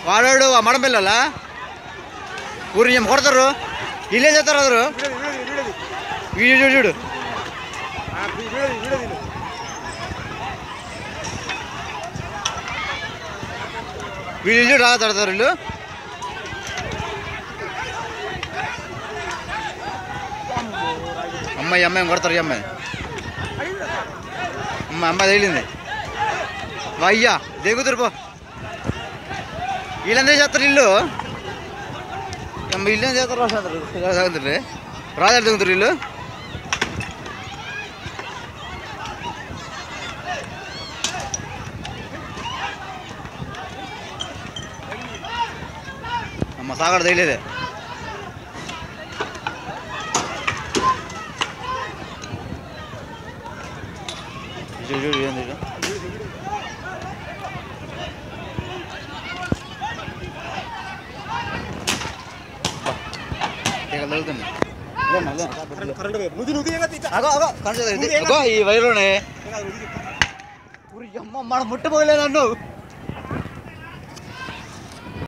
వాడాడు ఆ మడం పిల్లల ఊరి ఏం కొడతారు వీళ్ళేం చేస్తారు అదరు వీడియో చూడు చూడు వీళ్ళు చూడు రా తడతారు వీళ్ళు అమ్మాయి అమ్మాయి కొడతారు ఈ అమ్మాయి అమ్మ అమ్మాయి తగిలింది అయ్యా దిగుతురు పో వీళ్ళందే చేస్తారు ఇల్లు అమ్మ ఇల్లు ఏం చేస్తారు రాసాగుతారు రాజాలు దిగుతారు ఇల్లు అమ్మ సాగడ తగిలేదే చూడు చూడు ఏంది ఇది? ఇక తగులుతుంది. ఇదేనా, ఇదేనా? అగో, అగో, కరెంటు తగిలింది. అగో, ఈ వైర్లోనే ఊరి అమ్మ మన ముట్టపోయలేదు నన్ను